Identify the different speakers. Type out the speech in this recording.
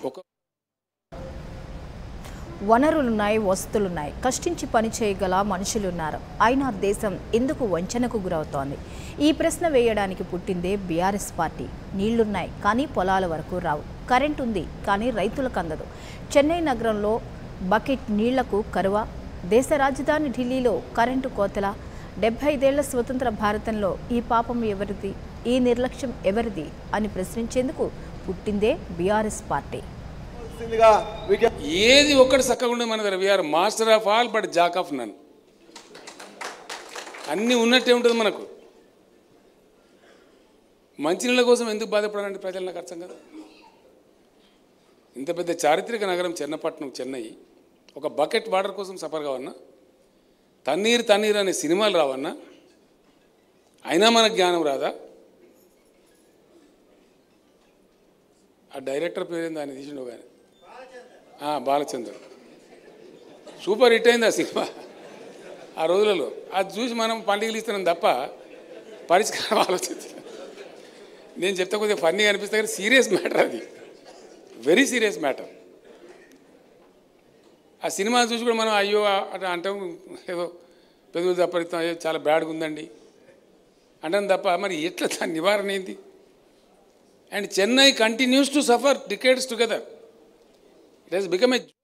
Speaker 1: ఒక
Speaker 2: వనరులున్నాయి వస్తువులున్నాయి కష్టించి పని చేయగల మనుషులున్నారు అయినా దేశం ఎందుకు వంచనకు గురవుతోంది ఈ ప్రశ్న వేయడానికి పుట్టిందే బీఆర్ఎస్ పార్టీ నీళ్లున్నాయి కానీ పొలాల వరకు రావు కరెంట్ ఉంది కానీ రైతులకు అందదు చెన్నై నగరంలో బకెట్ నీళ్లకు కరువ దేశ రాజధాని ఢిల్లీలో కరెంటు కోతల డెబ్బై ఐదేళ్ల స్వతంత్ర భారతంలో ఈ పాపం ఎవరిది ఈ నిర్లక్ష్యం ఎవరిది అని ప్రశ్నించేందుకు పుట్టిందే బీఆర్ఎస్ పార్టీ
Speaker 3: సిందిగా విజ్ఞ-
Speaker 1: ఏది ఒక్కటి చక్కగా ఉండదు మన దగ్గర we are master of all but jack of none అన్నీ ఉన్నట్టే ఉంటుంది మనకు మంచినీళ్ళ కోసం ఎందుకు బాధపడాలంటే ప్రజలు నాకు అర్థం కదా ఇంత పెద్ద చారిత్రక నగరం చెన్నపట్నం చెన్నై ఒక బకెట్ వాటర్ కోసం సఫర్ కావన్నా తన్నీరు తన్నీరు అనే సినిమాలు రావన్నా అయినా మనకు జ్ఞానం రాదా ఆ డైరెక్టర్ పేరేంది ఆయన తీసిండు కానీ ఆ, బాలచంద్ర సూపర్ హిట్ అయింది ఆ సినిమా ఆ రోజులలో అది చూసి మనం పండుగలు ఇస్తున్నాం తప్ప పరిష్కారం ఆలోచించలేదు నేను చెప్తే కొద్దిగా ఫన్నీగా అనిపిస్తే కానీ సీరియస్ మ్యాటర్ అది వెరీ సీరియస్ మ్యాటర్ ఆ సినిమా చూసి కూడా మనం అయ్యో అట్లా అంటాం ఏదో పెదవులు తప్పరిస్తాం అయ్యో చాలా బ్యాడ్గా ఉందండి అంటాం తప్ప మరి ఎట్లా దాని నివారణ ఏంటి and Chennai continues to suffer decades together It has become a